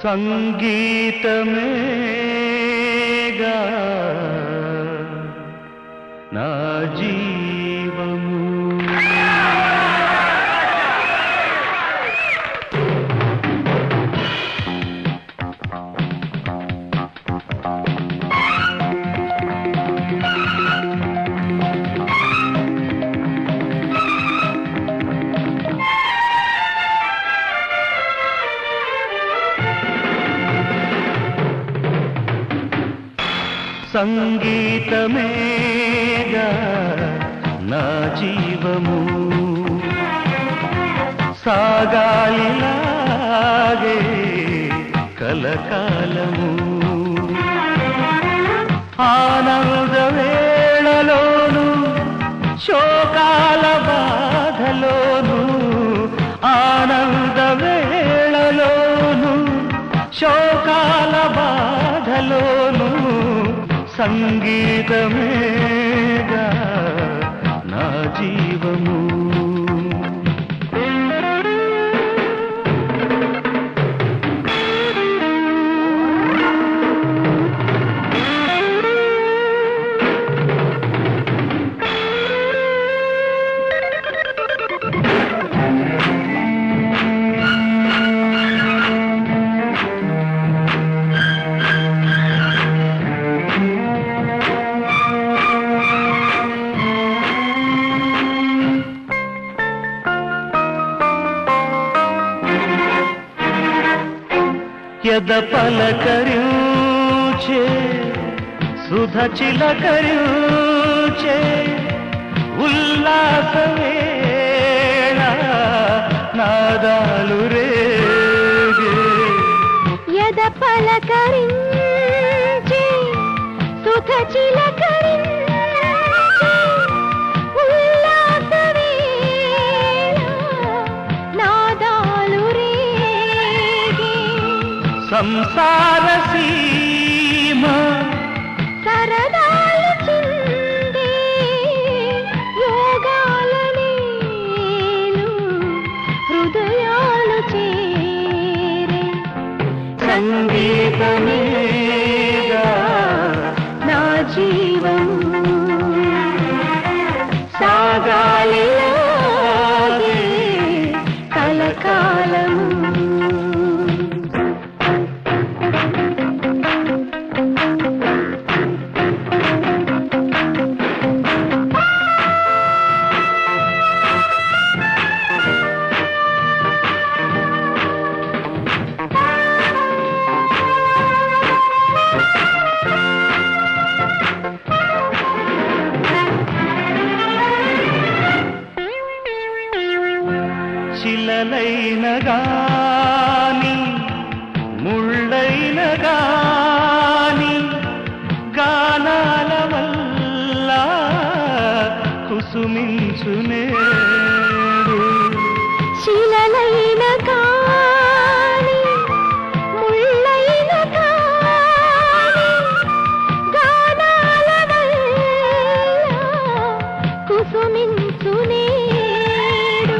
సంగీతమేగా నా జీవము సంగీతమేగా నా జీవము సాగాలిలాగే కలకాలము ఆనంద వేళలోను శోకాల బాధలోను ఆనంద వేళలోను శోకాల బాధలోను సంగీతమేగా నా జీవము యద పలకరించే సుధ చిలకరించే ఉల్లాస వేళ నాదాలు రేగే యద పలకరించి సుఖ చిలకరించి ఉల్లాస వేళ నాదాలు రేగే సంసార సీమ సరదాలు చిందే యోగాల నేను హృదయాలు చేరే సంగీతమేగా నా జీవం సాగాలిలాగే కలకాలము శిలలైన గాని ముళ్ళైన గాని గానాల వల్ల కుసుమించునేడు శిలలైన కాని ముళ్ళైన కాని గానాల వల్ల కుసుమించునేడు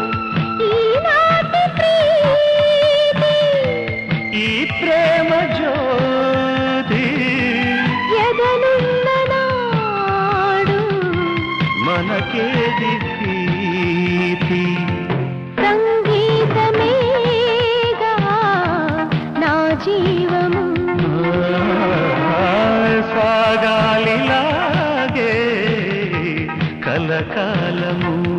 ఈనాటి ప్రీతి ఈ ప్రేమ జ్యోతి ఎదనున్న నాడు మనకేది ప్రీతి సంగీతమేగా నా జీవము సాగాలిలాగే కలకాలము